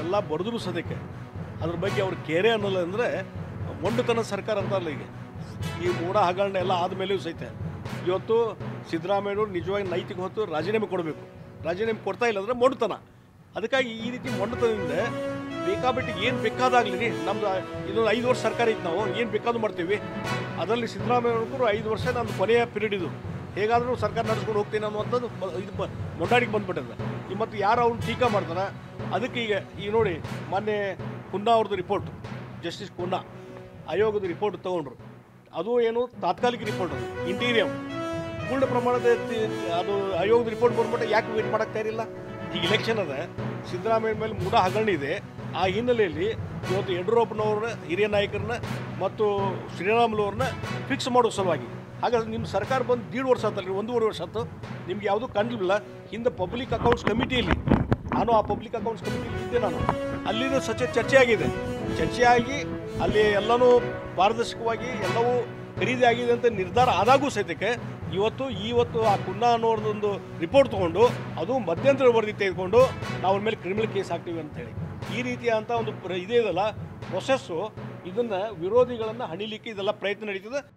ಎಲ್ಲ ಬರೆದ್ರು ಸದ್ಯಕ್ಕೆ ಅದ್ರ ಬಗ್ಗೆ ಅವ್ರು ಕೇರೆ ಅನ್ನೋಲ್ಲ ಅಂದರೆ ಮೊಂಡುತನ ಸರ್ಕಾರ ಅಂತಾರಲ್ಲ ಈಗ ಈ ಮೂಢ ಹಗರಣ ಎಲ್ಲ ಆದಮೇಲೆಯೂ ಸಹಿತ ಇವತ್ತು ಸಿದ್ದರಾಮಯ್ಯನವರು ನಿಜವಾಗಿ ನೈತಿಕ ಹೊತ್ತು ರಾಜೀನಾಮೆ ಕೊಡಬೇಕು ರಾಜೀನಾಮೆ ಕೊಡ್ತಾ ಇಲ್ಲ ಅಂದರೆ ಮೊಂಡುತನ ಅದಕ್ಕಾಗಿ ಈ ರೀತಿ ಮೊಂಡುತನದಿಂದ ಬೇಕಾಬಿಟ್ಟು ಏನು ಬೇಕಾದಾಗಲಿ ರೀ ನಮ್ದು ಇದೊಂದು ಐದು ವರ್ಷ ಸರ್ಕಾರ ಇತ್ತು ನಾವು ಏನು ಬೇಕಾದ್ರೂ ಮಾಡ್ತೀವಿ ಅದರಲ್ಲಿ ಸಿದ್ದರಾಮಯ್ಯವ್ರಿಗೂ ಐದು ವರ್ಷ ನನ್ನ ಕೊನೆಯ ಪೀರಿಯಡ್ ಇದು ಹೇಗಾದರೂ ಸರ್ಕಾರ ನಡೆಸ್ಕೊಂಡು ಹೋಗ್ತೀನಿ ಅನ್ನುವಂಥದ್ದು ಬ- ಇದು ಬ- ಮೊಂಡಾಡಿಗೆ ಬಂದ್ಬಿಟ್ಟಿದೆ ಈ ಮತ್ತು ಯಾರು ಅವ್ನು ಟೀಕಾ ಮಾಡ್ತಾನೆ ಅದಕ್ಕೆ ಈಗ ಈಗ ನೋಡಿ ಮೊನ್ನೆ ಕುನ್ನಾ ಅವ್ರದ್ದು ರಿಪೋರ್ಟ್ ಜಸ್ಟಿಸ್ ಕುನ್ನಾ ಆಯೋಗದ ರಿಪೋರ್ಟ್ ತೊಗೊಂಡ್ರು ಅದು ಏನು ತಾತ್ಕಾಲಿಕ ರಿಪೋರ್ಟ್ ಅದು ಇಂಟೀರಿಯಂ ಪೂರ್ಣ ಪ್ರಮಾಣದ ತಿ- ಅದು ಆಯೋಗದ ರಿಪೋರ್ಟ್ ಬಂದ್ಬಿಟ್ಟು ಯಾಕೆ ವೇಟ್ ಮಾಡಕ್ಕೆ ತಯಾರಿಲ್ಲ ಈಗ ಇಲೆಕ್ಷನ್ ಅದ ಸಿದ್ದರಾಮಯ್ಯ ಮೇಲೆ ಮೂಢ ಹಗರಣ ಇದೆ ಆ ಹಿನ್ನೆಲೆಯಲ್ಲಿ ಇವತ್ತು ಯಡಿಯೂರಪ್ಪನವ್ರ ಹಿರಿಯ ನಾಯಕರನ್ನ ಮತ್ತು ಶ್ರೀರಾಮುಲು ಅವ್ರನ್ನ ಫಿಕ್ಸ್ ಮಾಡೋ ಸಲುವಾಗಿ ಹಾಗಾದ್ರೆ ನಿಮ್ಮ ಸರ್ಕಾರ ಬಂದು ದೀಡ್ ವರ್ಷ ಆತಲ್ರಿ ಒಂದೂವರೆ ವರ್ಷ ಆಯ್ತು ನಿಮ್ಗೆ ಯಾವುದೂ ಕಂಡಿಲ್ಲ ಹಿಂದೆ ಪಬ್ಲಿಕ್ ಅಕೌಂಟ್ಸ್ ಕಮಿಟಿಯಲ್ಲಿ ನಾನು ಆ ಪಬ್ಲಿಕ್ ಅಕೌಂಟ್ಸ್ ಕಮಿಟಿಯಲ್ಲಿ ಇದ್ದೆ ನಾನು ಅಲ್ಲಿನ ಸಚ ಚರ್ಚೆ ಆಗಿದೆ ಚರ್ಚೆ ಆಗಿ ಅಲ್ಲಿ ಎಲ್ಲನೂ ಪಾರದರ್ಶಕವಾಗಿ ಎಲ್ಲವೂ ಖರೀದಿ ಆಗಿದೆ ಅಂತ ನಿರ್ಧಾರ ಆದಾಗೂ ಸಹಿತಕ್ಕೆ ಇವತ್ತು ಇವತ್ತು ಆ ಕುನ್ನಾ ಅನ್ನೋರ್ದೊಂದು ರಿಪೋರ್ಟ್ ತೊಗೊಂಡು ಅದು ಮಧ್ಯಂತರ ವರದಿ ತೆಗೆದುಕೊಂಡು ನಾವು ಅವ್ರ ಮೇಲೆ ಕ್ರಿಮಿನಲ್ ಕೇಸ್ ಹಾಕ್ತೀವಿ ಅಂತೇಳಿ ಈ ರೀತಿಯಾದಂಥ ಒಂದು ಪ್ರ- ಇದೇ ಇದಲ್ಲ ಪ್ರೊಸೆಸ್ಸು ಇದನ್ನು ವಿರೋಧಿಗಳನ್ನು ಹಣಿಲಿಕ್ಕೆ ಇದೆಲ್ಲ ಪ್ರಯತ್ನ ನಡೀತದೆ